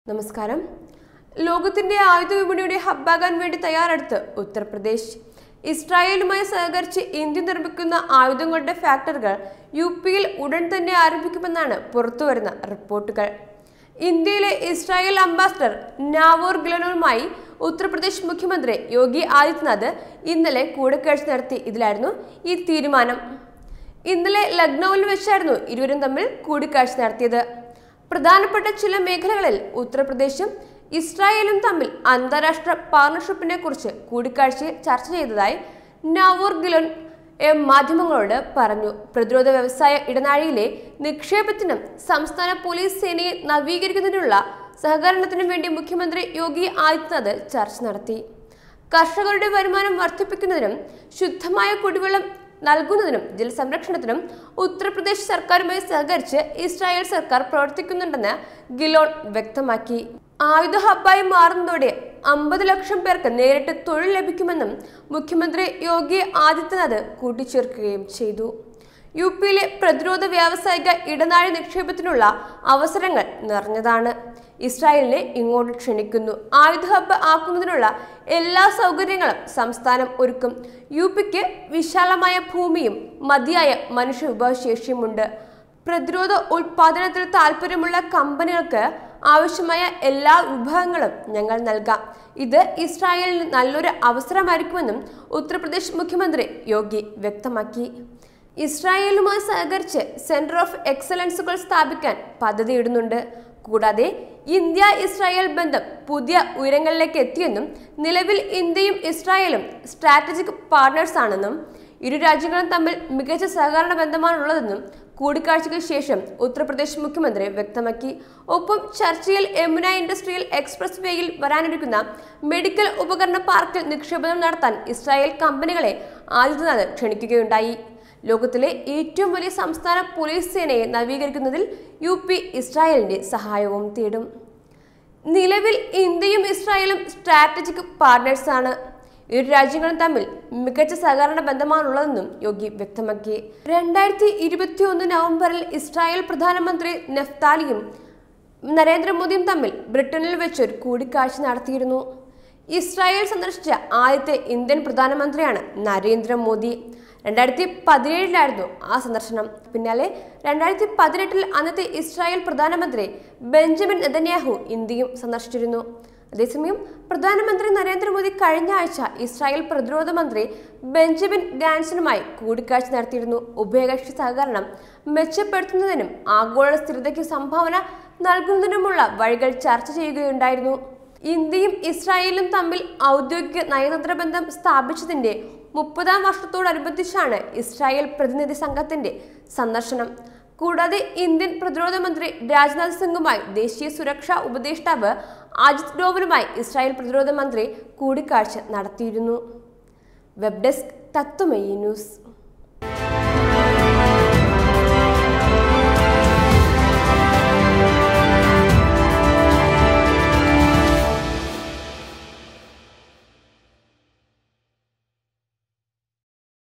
നമസ്കാരം ലോകത്തിന്റെ ആയുധ വിപണിയുടെ ഹബ്ബാകാൻ വേണ്ടി തയ്യാറെടുത്ത് ഉത്തർപ്രദേശ് ഇസ്രായേലുമായി സഹകരിച്ച് ഇന്ത്യ നിർമ്മിക്കുന്ന ആയുധങ്ങളുടെ ഫാക്ടറികൾ യു പിയിൽ ഉടൻ തന്നെ ആരംഭിക്കുമെന്നാണ് പുറത്തുവരുന്ന റിപ്പോർട്ടുകൾ ഇന്ത്യയിലെ ഇസ്രായേൽ അംബാസഡർ നാവോർ ഗിലനുമായി ഉത്തർപ്രദേശ് മുഖ്യമന്ത്രി യോഗി ആദിത്യനാഥ് ഇന്നലെ കൂടിക്കാഴ്ച നടത്തി ഇതിലായിരുന്നു ഈ തീരുമാനം ഇന്നലെ ലക്നൌവിൽ വെച്ചായിരുന്നു ഇരുവരും തമ്മിൽ കൂടിക്കാഴ്ച നടത്തിയത് പ്രധാനപ്പെട്ട ചില മേഖലകളിൽ ഉത്തർപ്രദേശും ഇസ്രായേലും തമ്മിൽ അന്താരാഷ്ട്ര പാർട്ണർഷിപ്പിനെ കുറിച്ച് കൂടിക്കാഴ്ചയിൽ ചർച്ച ചെയ്തതായി നവോർ ഗിലോൻ എം മാധ്യമങ്ങളോട് പറഞ്ഞു പ്രതിരോധ വ്യവസായ ഇടനാഴിയിലെ നിക്ഷേപത്തിനും സംസ്ഥാന പോലീസ് സേനയെ നവീകരിക്കുന്നതിനുള്ള സഹകരണത്തിനും വേണ്ടി മുഖ്യമന്ത്രി യോഗി ആദിത്യനാഥ് ചർച്ച നടത്തി കർഷകരുടെ വരുമാനം വർദ്ധിപ്പിക്കുന്നതിനും ശുദ്ധമായ കുടിവെള്ളം നൽകുന്നതിനും ജലസംരക്ഷണത്തിനും ഉത്തർപ്രദേശ് സർക്കാരുമായി സഹകരിച്ച് ഇസ്രായേൽ സർക്കാർ പ്രവർത്തിക്കുന്നുണ്ടെന്ന് ഗിലോൺ വ്യക്തമാക്കി ആയുധ ഹബ്ബായി മാറുന്നതോടെ അമ്പത് ലക്ഷം പേർക്ക് നേരിട്ട് തൊഴിൽ ലഭിക്കുമെന്നും മുഖ്യമന്ത്രി യോഗി ആദിത്യനാഥ് കൂട്ടിച്ചേർക്കുകയും ചെയ്തു യു പിയിലെ പ്രതിരോധ വ്യാവസായിക ഇടനാഴി നിക്ഷേപത്തിനുള്ള അവസരങ്ങൾ നിറഞ്ഞതാണ് ഇസ്രായേലിനെ ഇങ്ങോട്ട് ക്ഷണിക്കുന്നു ആയുധ ഹബ്ബ് ആക്കുന്നതിനുള്ള എല്ലാ സൗകര്യങ്ങളും സംസ്ഥാനം ഒരുക്കും യു പിക്ക് വിശാലമായ ഭൂമിയും മതിയായ മനുഷ്യ വിഭവശേഷിയുമുണ്ട് പ്രതിരോധ ഉൽപാദനത്തിൽ താല്പര്യമുള്ള കമ്പനികൾക്ക് ആവശ്യമായ എല്ലാ വിഭവങ്ങളും ഞങ്ങൾ നൽകാം ഇത് ഇസ്രായേലിന് നല്ലൊരു അവസരമായിരിക്കുമെന്നും ഉത്തർപ്രദേശ് മുഖ്യമന്ത്രി യോഗി വ്യക്തമാക്കി ഇസ്രായേലുമായി സഹകരിച്ച് സെന്റർ ഓഫ് എക്സലൻസുകൾ സ്ഥാപിക്കാൻ പദ്ധതിയിടുന്നുണ്ട് കൂടാതെ ഇന്ത്യ ഇസ്രായേൽ ബന്ധം പുതിയ ഉയരങ്ങളിലേക്ക് എത്തിയെന്നും നിലവിൽ ഇന്ത്യയും ഇസ്രായേലും സ്ട്രാറ്റജിക് പാർട്ട്നേഴ്സ് ആണെന്നും ഇരു രാജ്യങ്ങളും തമ്മിൽ മികച്ച സഹകരണ ബന്ധമാണുള്ളതെന്നും കൂടിക്കാഴ്ചയ്ക്ക് ശേഷം ഉത്തർപ്രദേശ് മുഖ്യമന്ത്രി വ്യക്തമാക്കി ഒപ്പം ചർച്ചയിൽ യമുന ഇൻഡസ്ട്രിയൽ എക്സ്പ്രസ് വേയിൽ വരാനിരിക്കുന്ന മെഡിക്കൽ ഉപകരണ പാർക്കിൽ നിക്ഷേപം നടത്താൻ ഇസ്രായേൽ കമ്പനികളെ ആദിത്യനാഥ് ക്ഷണിക്കുകയുണ്ടായി ലോകത്തിലെ ഏറ്റവും വലിയ സംസ്ഥാന പോലീസ് സേനയെ നവീകരിക്കുന്നതിൽ യു പി ഇസ്രായേലിന്റെ സഹായവും തേടും നിലവിൽ ഇന്ത്യയും ഇസ്രായേലും സ്ട്രാറ്റജിക് പാർട്ട്നേഴ്സാണ് ഇരു രാജ്യങ്ങളും തമ്മിൽ മികച്ച സഹകരണ ബന്ധമാണുള്ളതെന്നും യോഗി വ്യക്തമാക്കി രണ്ടായിരത്തി ഇരുപത്തി ഒന്ന് നവംബറിൽ ഇസ്രായേൽ പ്രധാനമന്ത്രി നെഫ്താലിയും നരേന്ദ്രമോദിയും തമ്മിൽ ബ്രിട്ടനിൽ വെച്ചൊരു കൂടിക്കാഴ്ച നടത്തിയിരുന്നു ഇസ്രായേൽ സന്ദർശിച്ച ആദ്യത്തെ ഇന്ത്യൻ പ്രധാനമന്ത്രിയാണ് നരേന്ദ്രമോദി രണ്ടായിരത്തി പതിനേഴിലായിരുന്നു ആ സന്ദർശനം പിന്നാലെ രണ്ടായിരത്തി പതിനെട്ടിൽ അന്നത്തെ ഇസ്രായേൽ പ്രധാനമന്ത്രി ബെഞ്ചമിൻ നെതന്യാഹു ഇന്ത്യയും സന്ദർശിച്ചിരുന്നു അതേസമയം പ്രധാനമന്ത്രി നരേന്ദ്രമോദി കഴിഞ്ഞ ആഴ്ച ഇസ്രായേൽ പ്രതിരോധ മന്ത്രി ബെഞ്ചമിൻ ഗാൻസനുമായി കൂടിക്കാഴ്ച നടത്തിയിരുന്നു ഉഭയകക്ഷി സഹകരണം മെച്ചപ്പെടുത്തുന്നതിനും ആഗോള സ്ഥിരതയ്ക്ക് സംഭാവന നൽകുന്നതിനുമുള്ള വഴികൾ ചർച്ച ചെയ്യുകയുണ്ടായിരുന്നു ഇന്ത്യയും ഇസ്രായേലും തമ്മിൽ ഔദ്യോഗിക നയതന്ത്ര ബന്ധം സ്ഥാപിച്ചതിന്റെ മുപ്പതാം വർഷത്തോടനുബന്ധിച്ചാണ് ഇസ്രായേൽ പ്രതിനിധി സംഘത്തിന്റെ സന്ദർശനം കൂടാതെ ഇന്ത്യൻ പ്രതിരോധ മന്ത്രി രാജ്നാഥ് സിംഗുമായി ദേശീയ സുരക്ഷാ ഉപദേഷ്ടാവ് അജിത് ഡോവലുമായി ഇസ്രായേൽ പ്രതിരോധ മന്ത്രി കൂടിക്കാഴ്ച നടത്തിയിരുന്നു വെബ് ഡെസ്ക് തത്വമയി ന്യൂസ്